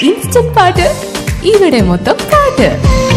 instant പാട്ട് ഇവിടെ മൊത്തം പാട്ട്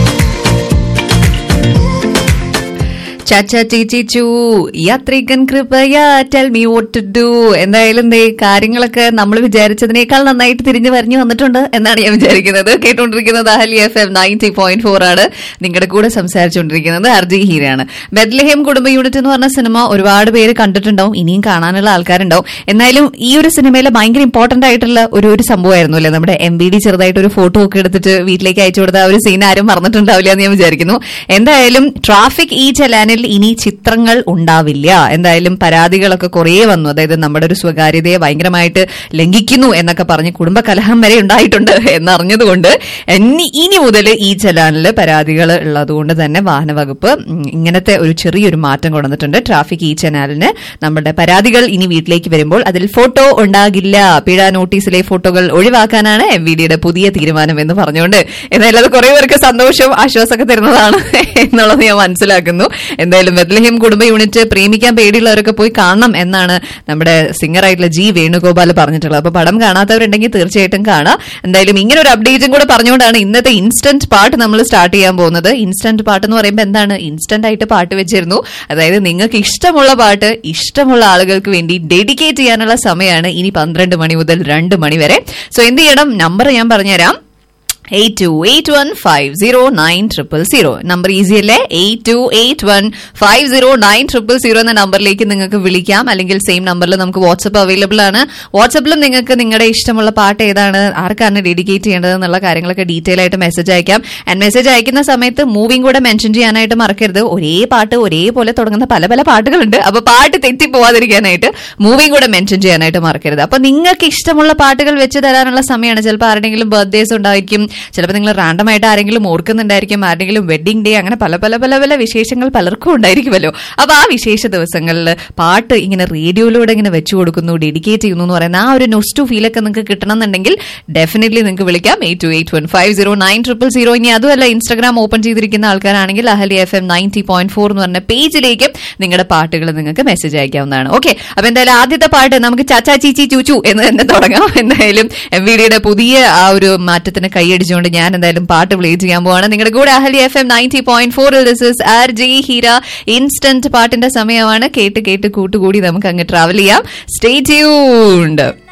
ചാച്ചാ ചേച്ചി ചൂ യാത്രികൻ കൃപയ tell me what to do എന്തായാലും ദേ കാര്യങ്ങളൊക്കെ നമ്മൾ വിചാരിച്ചതിനേക്കാൾ നന്നായിട്ട് തിരിഞ്ഞു വരഞ്ഞു വന്നിട്ടുണ്ട് എന്നാണ് ഞാൻ വിചാരിക്കുന്നത് കേട്ടുകൊണ്ടിരിക്കുന്നത് Ahalia F M ninety point four ആണ് നിങ്ങളുടെ കൂടെ സംസാരിച്ചുകൊണ്ടിരിക്കുന്നത് അർജി ഹീരയാണ് ബെദ്ലഹേം കുടുംബ യൂണിറ്റ് എന്ന് പറഞ്ഞ സിനിമ ഒരുപാട് പേര് കണ്ടിട്ടുണ്ടാവും ഇനിയും കാണാനുള്ള ആൾക്കാരുണ്ടാവും എന്നാലും ഈ ഒരു സിനിമയിലെ ഭയങ്കര ഇമ്പോർട്ടന്റ് ആയിട്ടുള്ള ഒരു ഒരു സംഭവമായിരുന്നു അല്ലേ നമ്മുടെ എം ബി ഡി ചെറുതായിട്ട് ഒരു ഫോട്ടോ ഒക്കെ എടുത്തിട്ട് വീട്ടിലേക്ക് അയച്ചു കൊടുത്ത ആ ഒരു സീൻ ആരും മറന്നിട്ടുണ്ടാവില്ല എന്ന് ഞാൻ വിചാരിക്കുന്നു എന്തായാലും ട്രാഫിക് ഈ ചലാനിൽ ഇനി ചിത്രങ്ങൾ ഉണ്ടാവില്ല എന്തായാലും പരാതികളൊക്കെ കുറേ വന്നു അതായത് നമ്മുടെ ഒരു സ്വകാര്യതയെ ഭയങ്കരമായിട്ട് ലംഘിക്കുന്നു എന്നൊക്കെ പറഞ്ഞ് കുടുംബ കലഹം വരെ ഉണ്ടായിട്ടുണ്ട് എന്നറിഞ്ഞതുകൊണ്ട് ഇനി ഇനി മുതൽ ഈ ചലാനിൽ പരാതികൾ ഉള്ളതുകൊണ്ട് തന്നെ വാഹന വകുപ്പ് ഉം, ഇങ്ങനത്തെ ഒരു ചെറിയൊരു മാറ്റം കൊണ്ടുവന്നിട്ടുണ്ട് ട്രാഫിക് ഈ ചാനലിന് നമ്മുടെ പരാതികൾ ഇനി വീട്ടിലേക്ക് വരുമ്പോൾ അതിൽ ഫോട്ടോ ഉണ്ടാകില്ല പിഴ നോട്ടീസിലെ ഫോട്ടോകൾ ഒഴിവാക്കാനാണ് എം വി ഡിയുടെ പുതിയ തീരുമാനം എന്ന് പറഞ്ഞുകൊണ്ട് എന്തായാലും അത് കുറെ പേർക്ക് സന്തോഷവും ആശ്വാസമൊക്കെ തരുന്നതാണ് എന്നുള്ളത് ഞാൻ മനസ്സിലാക്കുന്നു എന്തായാലും ബദ്ലഹേം കുടുംബ യൂണിറ്റ് പ്രേമിക്കാൻ പേടിയുള്ളവരൊക്കെ പോയി കാണണം എന്നാണ് നമ്മുടെ സിംഗറായിട്ടുള്ള ജി വേണുഗോപാൽ പറഞ്ഞിട്ടുള്ളത് അപ്പൊ പടം കാണാത്തവരുണ്ടെങ്കിൽ തീർച്ചയായിട്ടും കാണാം എന്തായാലും ഇങ്ങനെ ഒരു അപ്ഡേറ്റും കൂടെ പറഞ്ഞുകൊണ്ടാണ് ഇന്നത്തെ ഇൻസ്റ്റന്റ് പാട്ട് നമ്മൾ സ്റ്റാർട്ട് ചെയ്യാൻ പോകുന്നത് ഇൻസ്റ്റന്റ് പാട്ട് എന്ന് പറയുമ്പോൾ എന്താണ് ഇൻസ്റ്റന്റ് ആയിട്ട് പാട്ട് വെച്ചിരുന്നു അതായത് നിങ്ങൾക്ക് ഇഷ്ടമുള്ള പാട്ട് ഇഷ്ടമുള്ള ആളുകൾക്ക് വേണ്ടി ഡെഡിക്കേറ്റ് ചെയ്യാനുള്ള സമയമാണ് ഇനി പന്ത്രണ്ട് മണി മുതൽ രണ്ട് മണി വരെ സോ എന്ത് ചെയ്യണം നമ്പർ ഞാൻ പറഞ്ഞുതരാം eight two eight one five zero nine triple zero number easy അല്ലേ eight two eight one five zero nine triple zero എന്ന നമ്പറിലേക്ക് നിങ്ങൾക്ക് വിളിക്കാം അല്ലെങ്കിൽ സെയിം നമ്പറിൽ നമുക്ക് വാട്സപ്പ് അവൈലബിൾ ആണ് വാട്സപ്പിലും നിങ്ങൾക്ക് നിങ്ങളുടെ ഇഷ്ടമുള്ള പാട്ട് ഏതാണ് ആർക്കാണ് ഡെഡിക്കേറ്റ് ചെയ്യേണ്ടത് എന്നുള്ള കാര്യങ്ങളൊക്കെ ഡീറ്റെയിൽ ആയിട്ട് മെസ്സേജ് അയക്കാം ആൻഡ് മെസ്സേജ് അയക്കുന്ന സമയത്ത് മൂവിങ് കൂടെ മെൻഷൻ ചെയ്യാനായിട്ട് മറക്കരുത് ഒരേ പാട്ട് ഒരേപോലെ തുടങ്ങുന്ന പല പല പാട്ടുകളുണ്ട് അപ്പൊ പാട്ട് തെറ്റിപ്പോവാതിരിക്കാനായിട്ട് മൂവിങ് കൂടെ മെൻഷൻ ചെയ്യാനായിട്ട് മറക്കരുത് അപ്പൊ നിങ്ങൾക്ക് ഇഷ്ടമുള്ള പാട്ടുകൾ വെച്ച് തരാനുള്ള സമയമാണ് ചിലപ്പോൾ ആരുടെങ്കിലും ബർത്ത്ഡേസ് ഉണ്ടായിരിക്കും ചിലപ്പോൾ നിങ്ങൾ റാൻഡം ആയിട്ട് ആരെങ്കിലും ഓർക്കുന്നുണ്ടായിരിക്കും ആരുടെങ്കിലും വെഡിങ് ഡേ അങ്ങനെ പല പല പല പല വിശേഷങ്ങൾ പലർക്കും ഉണ്ടായിരിക്കുമല്ലോ അപ്പൊ ആ വിശേഷ ദിവസങ്ങളിൽ പാട്ട് ഇങ്ങനെ റേഡിയോയിലൂടെ ഇങ്ങനെ വെച്ചു കൊടുക്കുന്നു ഡെഡിക്കേറ്റ് ചെയ്യുന്നു എന്ന് പറയുന്ന ആ ഒരു നൊസ്റ്റു ഫീലൊക്കെ നിങ്ങൾക്ക് കിട്ടണമെന്നുണ്ടെങ്കിൽ ഡെഫിനറ്റ്ലി നിങ്ങൾക്ക് വിളിക്കാം eight two eight one five zero nine triple zero ഇനി അതുമല്ല ഇൻസ്റ്റാഗ്രാം ഓപ്പൺ ചെയ്തിരിക്കുന്ന ആൾക്കാരാണെങ്കിൽ Ahalia F M ninety point four എന്ന് പറഞ്ഞ പേജിലേക്ക് നിങ്ങളുടെ പാട്ടുകൾ നിങ്ങൾക്ക് മെസ്സേജ് അയക്കാവുന്നതാണ് ഓക്കെ അപ്പൊ എന്തായാലും ആദ്യത്തെ പാട്ട് നമുക്ക് ചാച്ചാ ചീച്ചി ചൂച്ചു എന്ന് തന്നെ തുടങ്ങാം എന്തായാലും എം വി ഡിയുടെ പുതിയ ആ ഒരു മാറ്റത്തിന് കൈയടിച്ചുകൊണ്ട് ഞാൻ എന്തായാലും പാട്ട് പ്ലേ ചെയ്യാൻ പോവാണ് നിങ്ങളുടെ കൂടെ Ahalia F M ninety point ഫോറിൽ this is R G Heera instant പാട്ടിന്റെ സമയമാണ് കേട്ട് കേട്ട് കൂട്ടുകൂടി നമുക്ക് അങ്ങ് ട്രാവൽ ചെയ്യാം സ്റ്റേ ട്യൂൺഡ്